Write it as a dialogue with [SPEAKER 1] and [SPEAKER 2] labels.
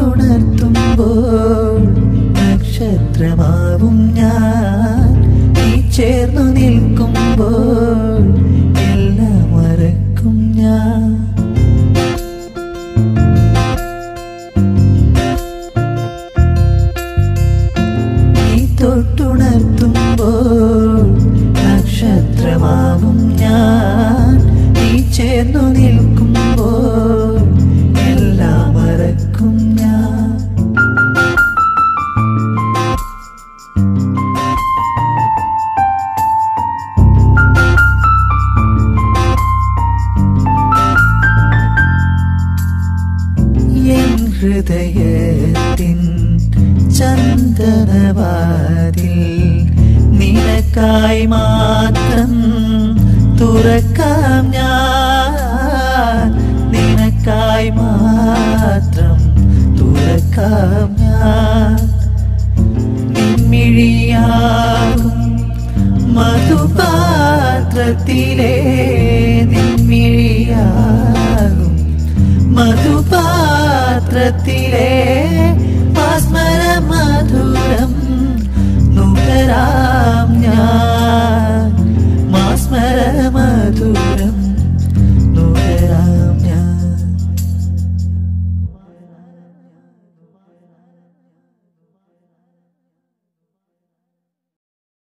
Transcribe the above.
[SPEAKER 1] തൊട്ടുണർത്തുമ്പോൾ നക്ഷത്രമാവും ഞാൻ നീ ചേർന്നു നിൽക്കുമ്പോൾ എല്ലാം മറക്കും ഞാൻ നീ തൊട്ടുണർത്തുമ്പോൾ നക്ഷത്രമാവും ഞാൻ നീ ചേർന്നു നിൽക്കുമ്പോൾ എല്ലാം മറക്കും ഞാൻ എൻ ഹൃദയത്തിൻ ചന്ദനവാതിൽ നിനക്കായി മാത്രം തുറക്കാം ഞാൻ നിനക്കായി മാത്രം തുറക്കാം ഞാൻ നിൻമിഴിയാകും മധുപാത്രത്തിലേ